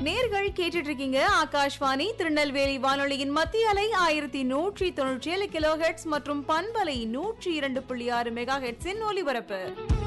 நேர்கள் கேட்டுட்டு இருக்கீங்க ஆகாஷ்வாணி திருநெல்வேலி வானொலியின் மத்திய அலை ஆயிரத்தி நூற்றி தொண்ணூற்றி ஏழு கிலோ ஹெட்ஸ் மற்றும் பண்பலை நூற்றி இரண்டு புள்ளி ஆறு மெகா ஹெட்ஸின் ஒலிபரப்பு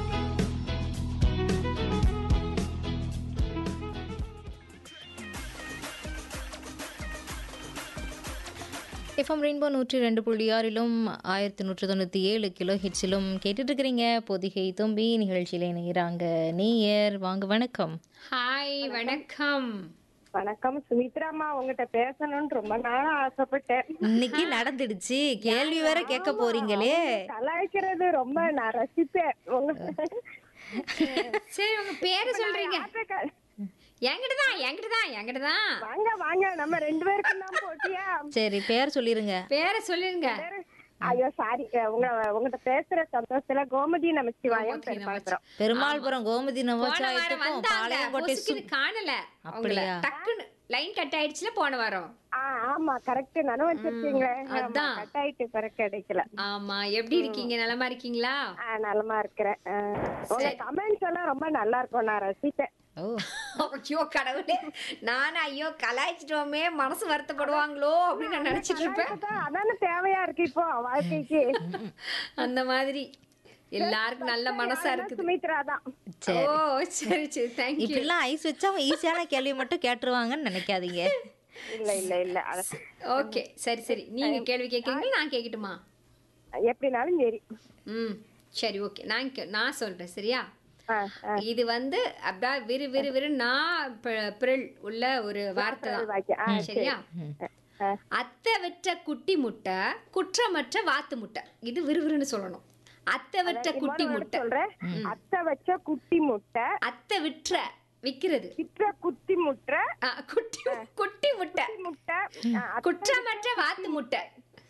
எஃப்எம் ரெயின்போ நூற்றி ரெண்டு புள்ளி ஆறிலும் ஆயிரத்தி நூற்றி தொண்ணூற்றி ஏழு கிலோ ஹிட்ஸிலும் கேட்டுட்டு இருக்கிறீங்க பொதிகை தும்பி நிகழ்ச்சியில் இணைகிறாங்க நேயர் வாங்க வணக்கம் ஹாய் வணக்கம் வணக்கம் சுமித்ராமா உங்ககிட்ட பேசணும்னு ரொம்ப நாளா ஆசைப்பட்டேன் இன்னைக்கு நடந்துடுச்சு கேள்வி வேற கேட்க போறீங்களே கலாய்க்கிறது ரொம்ப நான் ரசிப்பேன் உங்க சரி உங்க பேரு சொல்றீங்க ஆசைக்க- என்கிட்ட தான் என்கிட்ட தான் என்கிட்ட தான் வாங்க வாங்க நம்ம ரெண்டு பேருக்கும் தான் போட்டியா சரி பேர் சொல்லிருங்க பேரை சொல்லுங்க ஐயோ சாரி உங்க உங்ககிட்ட பேசுற சந்தோஷத்துல கோமதி நமச்சிவாயம் பெருமாள்புரம் பெருமாள்புரம் கோமதி போன வாரம் நவச்சாயத்துக்கும் வந்தாங்க பாளையங்கோட்டை பொசுக்குன்னு காணல அவங்கள அப்படியா? டக்குன்னு லைன் கட் ஆயிடுச்சுல போன வாரம் ஆ ஆமா கரெக்ட் நானும் வச்சிருக்கீங்களே அதான். கட் ஆயிட்டு பிறகு கிடைக்கல ஆமா எப்படி இருக்கீங்க நலமா இருக்கீங்களா ஆ, நலமா இருக்கிறேன் ஆ, உங்க கமெண்ட்ஸ் எல்லாம் ரொம்ப நல்லா இருக்கும் நான் ரசிப்பேன் ஓ ஐயோ கடவுளே நானும் ஐயோ கலாய்ச்சிட்டோமே மனசு வருத்தப்படுவாங்களோ அப்படின்னு நான் நினைச்சிட்டு இருப்பேன் அதான், அதானே தேவையா இருக்கு இப்போ வாழ்க்கைக்கு அந்த மாதிரி எல்லாருக்கும் நல்ல மனசா இருக்குது சுமித்ரா தான் சரி ஓ சரி சரி தேங்க்யூ இப்படிலாம் ஐஸ் வச்சா அவங்க ஈஸியான கேள்வி மட்டும் கேட்டுருவாங்கன்னு நினைக்காதீங்க இல்ல இல்ல இல்ல அது- ஓகே சரி சரி நீங்க கேள்வி கேட்குறீங்களா நான் கேட்கட்டுமா எப்படினாலும் சரி ம் சரி ஓகே நான் கே- நான் சொல்றேன் சரியா ஆ, ஆ. இது வந்து அப்படியே விறு விறு விறு நான் ப- பிறல் உள்ள ஒரு வார்த்தை தான் வாக்கியம். ஆ, சரியா ஆ. அத்தை வெற்ற குட்டி முட்டை குற்றமற்ற வாத்து முட்டை இது விறுவிறுன்னு சொல்லணும் அத்தை வெற்ற குட்டி முட்டை சொல்றேன் அத்தை வச்ச குட்டி முட்டை அத்தை விற்ற விக்கிறது விற்ற குட்டி முட்டை ஆ, குட்டி குட்டி முட்டை முட்டை ஆ, அத்தை குற்றமற்ற வாத்து முட்டை